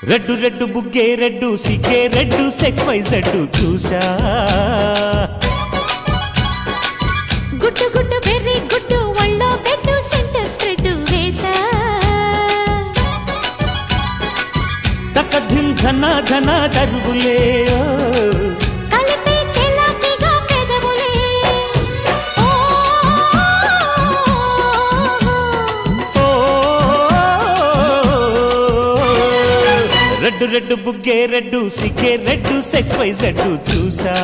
Red red బుగ్గే red సిగ్గే red sex why జడ్డు చూసా గుట్టు గుట్టు బెర్రీ గుట్టు ఒళ్ళో పెట్టు సెంటర్ స్ప్రెడ్ వేసా తక్కధిం ధన ధన దరువులే ఓ. కలిపి చెలాకిగా పెదవులే ఓ ఓ. రెడ్డు రెడ్డు బుగ్గే రెడ్డు సిగ్గే రెడ్డు సెక్స్ వై జడ్డు చూసా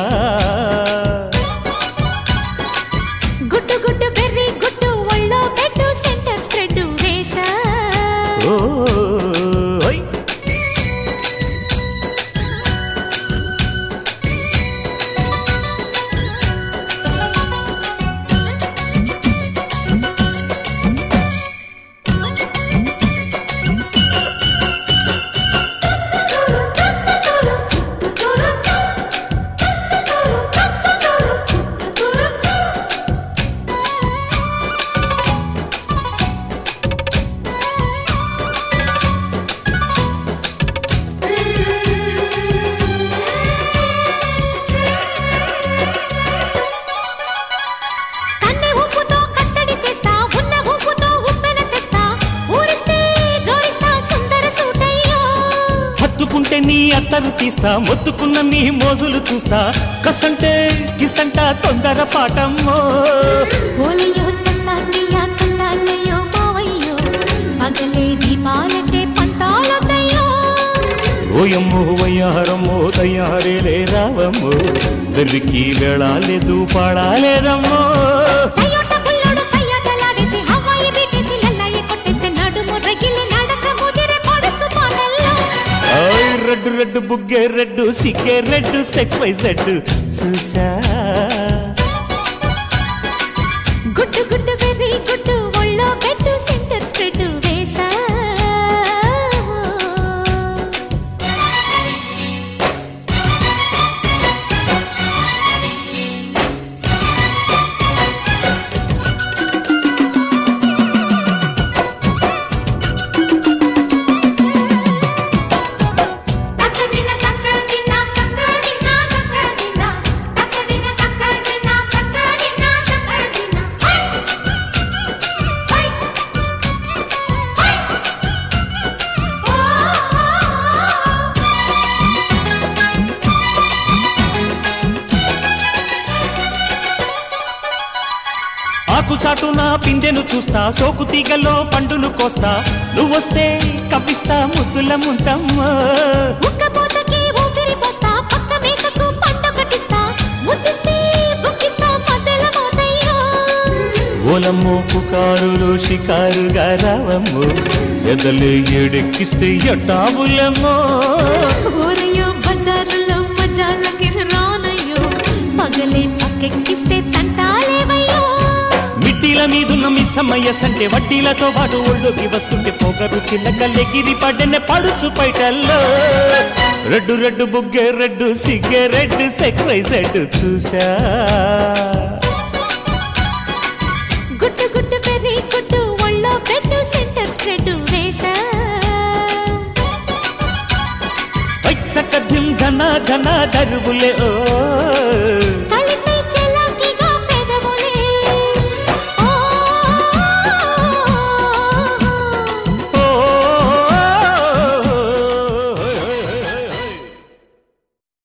గుట్టు గుట్టు బెర్రీ గుట్టు ఒళ్ళో పెట్టు సెంటర్ స్ప్రెడ్ వేసా ఓ ఓయ్. కన్నె ఉప్పుతో కట్టడి చేస్తా ఉన్న ఉప్పుతో ఉప్పెన తెస్తా ఊరిస్తే జోరిస్తా సుందర సూటయ్యో హత్తుకుంటే నీ అత్తరు తీస్తా మొత్తుకున్న నీ మోజులు చూస్తా కసంటే కిసంట తొందర పాటమ్మో ఓలయ్యో తసానియా తండాలయ్యో మావయ్యో పగలే దీపాలకే పంతాలొద్దయ్యో ఓయమ్మో వయ్యారమ్మో తయారేలే రావమ్మో వెర్రికి వేళాలేదు పాడాలేదమ్మో టయోటా బుల్లోడు సయ్యాటలాడేసి హవాయి బీటేసి లల్లాయి కొట్టేస్తే నడుము రగిలి నడక ముదిరే పడుచు పాటల్లో ఆయ్ రెడ్డు రెడ్డు బుగ్గే రెడ్డు సిగ్గే రెడ్డు సెక్స్ వై జడ్డు చూసా గుట్టు గుట్టు బెర్రీ గుట్టు ఒళ్ళో పెట్టు సెంటర్ స్ప్రెడ్ వేసా తక్కదిన తక్కదిన తక్కదిన తక్కదిన తక్కదిన తక్కదిన తక్కదిన తక్కదిన హై హై హై ఓ ఆకు చాటున పిందెను చూస్తా సోకు తీగలో పండును కోస్తా నువ్వొస్తే కప్పిస్తా ముద్దుల ముంటమ్మా ఉక్కపోతకి ఊపిరి పోస్తా పక్క మేకకు పంట కట్టిస్తా ముద్దిస్తే బుక్కిస్తా మధ్యల మోతయ్యో ఓలమ్మో పుకారులు షికారుగా రావమ్మో ఎదలు ఏడెక్కిస్తే ఎట్టాబులమ్మో ఊరయ్యో బజారులో మజాలకి రానయ్యో పగలే పక్కెక్కిస్తే తంటాలేవయ్యో మిట్టిల మీదున్న మిస్సమ్మయ్య సంటే వడ్డీలతో పాటు ఒళ్ళోకి వస్తుంటే పొగరు చిల్లకల్లెగిరి పడ్డనే పడుచు పైటల్లో రెడ్డు రెడ్డు బుగ్గే రెడ్డు సిగ్గే రెడ్డు సెక్స్ వై సెడ్ చూసా గుట్టు గుట్టు బెర్రీ గుట్టు ఒళ్ళో పెట్టు సెంటర్ స్ప్రెడ్ వేసా ఐ తక్క ధిం ధన ధన దరువులే ఓ